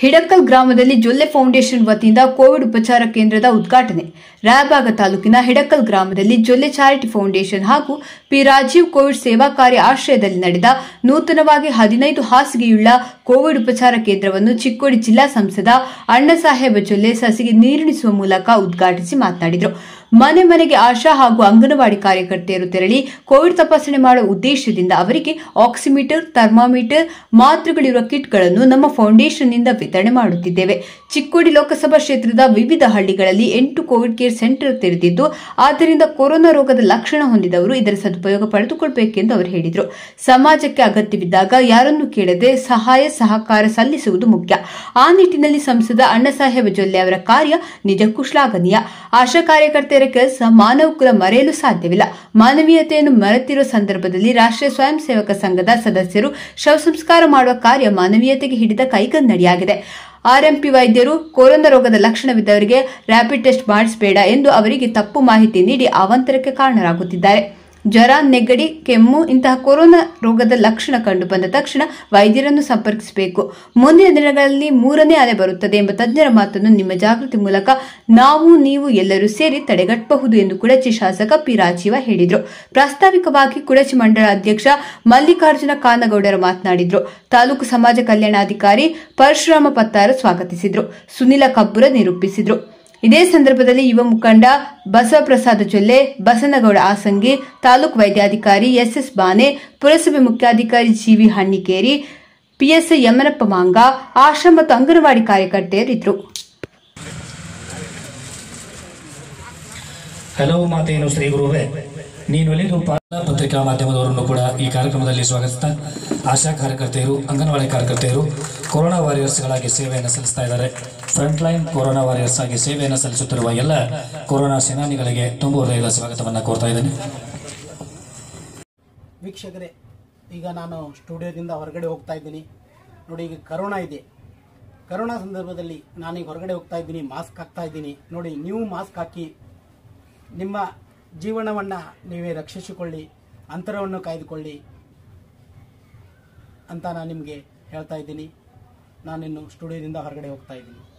ಹಿಡಕಲ್ ಗ್ರಾಮದಲ್ಲಿ ಜೊಲ್ಲೆ ಫೌಂಡೇಶನ್ ವತಿಯಿಂದ ಕೋವಿಡ್ ಉಪಚಾರ ಕೇಂದ್ರದ ಉದ್ಘಾಟನೆ ರಾಯಬಾಗ ತಾಲೂಕಿನ ಹಿಡಕಲ್ ಗ್ರಾಮದಲ್ಲಿ ಜೊಲ್ಲೆ ಚಾರಿಟಿ ಫೌಂಡೇಶನ್ ಹಾಗೂ ಪಿ ರಾಜೀವ್ ಕೋವಿಡ್ ಸೇವಾ ಕಾರ್ಯ ಆಶ್ರಯದಲ್ಲಿ ನಡೆದ ನೂತನವಾಗಿ ಹದಿನೈದು ಹಾಸಿಗೆಯುಳ್ಳ ಕೋವಿಡ್ ಉಪಚಾರ ಕೇಂದ್ರವನ್ನು ಚಿಕ್ಕೋಡಿ ಜಿಲ್ಲಾ ಸಂಸದ ಅಣ್ಣಸಾಹೇಬ ಜೊಲ್ಲೆ ಸಸಿಗೆ ನೀರುಣಿಸುವ ಮೂಲಕ ಉದ್ಘಾಟಿಸಿ ಮಾತನಾಡಿದರು ಮನೆ ಮನೆಗೆ ಆಶಾ ಹಾಗೂ ಅಂಗನವಾಡಿ ಕಾರ್ಯಕರ್ತೆಯರು ತೆರಳಿ ಕೋವಿಡ್ ತಪಾಸಣೆ ಮಾಡುವ ಉದ್ದೇಶದಿಂದ ಅವರಿಗೆ ಆಕ್ಸಿಮೀಟರ್ ಥರ್ಮಾಮೀಟರ್ ಮಾತ್ರೆಗಳಿರುವ ಕಿಟ್ಗಳನ್ನು ನಮ್ಮ ಫೌಂಡೇಶನ್ನಿಂದ ವಿತರಣೆ ಮಾಡುತ್ತಿದ್ದೇವೆ ಚಿಕ್ಕೋಡಿ ಲೋಕಸಭಾ ಕ್ಷೇತ್ರದ ವಿವಿಧ ಹಳ್ಳಿಗಳಲ್ಲಿ ಎಂಟು ಕೋವಿಡ್ ಕೇರ್ ಸೆಂಟರ್ ತೆರೆದಿದ್ದು ಆದ್ದರಿಂದ ಕೊರೋನಾ ರೋಗದ ಲಕ್ಷಣ ಹೊಂದಿದವರು ಇದರ ಸದುಪಯೋಗ ಪಡೆದುಕೊಳ್ಳಬೇಕೆಂದು ಅವರು ಹೇಳಿದರು ಸಮಾಜಕ್ಕೆ ಅಗತ್ಯವಿದ್ದಾಗ ಯಾರನ್ನು ಕೇಳದೆ ಸಹಾಯ ಸಹಕಾರ ಸಲ್ಲಿಸುವುದು ಮುಖ್ಯ ಆ ನಿಟ್ಟಿನಲ್ಲಿ ಸಂಸದ ಅಣ್ಣಸಾಹೇಬ ಜೊಲ್ಲೆ ಅವರ ಕಾರ್ಯ ನಿಜಕ್ಕೂ ಶ್ಲಾಘನೀಯ ಆಶಾ ಕಾರ್ಯಕರ್ತೆಯರ ಕೆಲಸ ಮಾನವ ಕುಲ ಮರೆಯಲು ಸಾಧ್ಯವಿಲ್ಲ ಮಾನವೀಯತೆಯನ್ನು ಮರೆತಿರುವ ಸಂದರ್ಭದಲ್ಲಿ ರಾಷ್ಟ್ರೀಯ ಸ್ವಯಂ ಸೇವಕ ಸಂಘದ ಸದಸ್ಯರು ಶವ ಸಂಸ್ಕಾರ ಮಾಡುವ ಕಾರ್ಯ ಮಾನವೀಯತೆಗೆ ಹಿಡಿದ ಕೈಗನ್ನಡಿಯಾಗಿದೆ ಆರ್ಎಂಪಿ ವೈದ್ಯರು ಕೊರೋನಾ ರೋಗದ ಲಕ್ಷಣವಿದ್ದವರಿಗೆ ರ್ಯಾಪಿಡ್ ಟೆಸ್ಟ್ ಮಾಡಿಸಬೇಡ ಎಂದು ಅವರಿಗೆ ತಪ್ಪು ಮಾಹಿತಿ ನೀಡಿ ಅವಾಂತರಕ್ಕೆ ಕಾರಣರಾಗುತ್ತಿದ್ದಾರೆ ಜ್ವರ ನೆಗಡಿ ಕೆಮ್ಮು ಇಂತಹ ಕೊರೋನಾ ರೋಗದ ಲಕ್ಷಣ ಕಂಡು ಬಂದ ತಕ್ಷಣ ವೈದ್ಯರನ್ನು ಸಂಪರ್ಕಿಸಬೇಕು ಮುಂದಿನ ದಿನಗಳಲ್ಲಿ ಮೂರನೇ ಅಲೆ ಬರುತ್ತದೆ ಎಂಬ ತಜ್ಞರ ಮಾತನ್ನು ನಿಮ್ಮ ಜಾಗೃತಿ ಮೂಲಕ ನಾವು ನೀವು ಎಲ್ಲರೂ ಸೇರಿ ತಡೆಗಟ್ಟಬಹುದು ಎಂದು ಕುಡಚಿ ಶಾಸಕ ಪಿ ರಾಜೀವ ಹೇಳಿದರು ಪ್ರಾಸ್ತಾವಿಕವಾಗಿ ಕುಡಚಿ ಮಂಡಳ ಅಧ್ಯಕ್ಷ ಮಲ್ಲಿಕಾರ್ಜುನ ಕಾನಗೌಡರು ಮಾತನಾಡಿದರು ತಾಲೂಕು ಸಮಾಜ ಕಲ್ಯಾಣಾಧಿಕಾರಿ ಪರಶುರಾಮ ಪತ್ತಾರ ಸ್ವಾಗತಿಸಿದರು ಸುನಿಲ ಕಬ್ಬುರ ನಿರೂಪಿಸಿದರು ಇದೇ ಸಂದರ್ಭದಲ್ಲಿ ಯುವ ಮುಖಂಡ ಬಸವಪ್ರಸಾದ ಜೊಲ್ಲೆ ಬಸನಗೌಡ ಆಸಂಗಿ ತಾಲೂಕು ವೈದ್ಯಾಧಿಕಾರಿ ಎಸ್ಎಸ್ ಬಾನೆ ಪುರಸಭೆ ಮುಖ್ಯಾಧಿಕಾರಿ ಜಿವಿ ಹಣ್ಣಿಕೇರಿ ಪಿಎಸ್ಐ ಯಮನಪ್ಪ ಮಾಂಗ ಆಶಾ ಮತ್ತು ಅಂಗನವಾಡಿ ಕಾರ್ಯಕರ್ತೆಯರಿದ್ದರು ಹಲವು ಮಾತೇನು ಶ್ರೀ ಗುರುವೇ ನೀನು ಒಲಿದು ಪಾದ ಪತ್ರಿಕಾ ಮಾಧ್ಯಮದವರನ್ನು ಕೂಡ ಈ ಕಾರ್ಯಕ್ರಮದಲ್ಲಿ ಸ್ವಾಗತಿಸ್ತಾ ಆಶಾ ಕಾರ್ಯಕರ್ತೆಯರು ಅಂಗನವಾಡಿ ಕಾರ್ಯಕರ್ತೆಯರು ಕೊರೋನಾ ವಾರಿಯರ್ಸ್ಗಳಾಗಿ ಸೇವೆಯನ್ನು ಸಲ್ಲಿಸ್ತಾ ಇದ್ದಾರೆ ಫ್ರಂಟ್ ಲೈನ್ ಕೊರೋನಾ ವಾರಿಯರ್ಸ್ ಆಗಿ ಸೇವೆಯನ್ನು ಸಲ್ಲಿಸುತ್ತಿರುವ ಎಲ್ಲ ಕೊರೋನಾ ಸೇನಾನಿಗಳಿಗೆ ತುಂಬ ಹೃದಯದ ಸ್ವಾಗತವನ್ನು ಕೋರ್ತಾ ಇದ್ದೇನೆ ವೀಕ್ಷಕರೇ ಈಗ ನಾನು ಸ್ಟುಡಿಯೋದಿಂದ ಹೊರಗಡೆ ಹೋಗ್ತಾ ಇದ್ದೀನಿ ನೋಡಿ ಈಗ ಕರೋನಾ ಇದೆ ಕರೋನಾ ಸಂದರ್ಭದಲ್ಲಿ ನಾನೀಗ ಹೊರಗಡೆ ಹೋಗ್ತಾ ಇದ್ದೀನಿ ಮಾಸ್ಕ್ ಹಾಕ್ತಾ ಇದ್ದೀನಿ ನೋಡಿ ನೀವು ಮಾಸ್ಕ್ ಹಾಕಿ ನಿಮ್ಮ ಜೀವನವನ್ನು ನೀವೇ ರಕ್ಷಿಸಿಕೊಳ್ಳಿ ಅಂತರವನ್ನು ಕಾಯ್ದುಕೊಳ್ಳಿ ಅಂತ ನಾನು ನಿಮಗೆ ಹೇಳ್ತಾ ಇದ್ದೀನಿ ನಾನಿನ್ನು ಸ್ಟುಡಿಯೋದಿಂದ ಹೊರಗಡೆ ಹೋಗ್ತಾ ಇದ್ದೀನಿ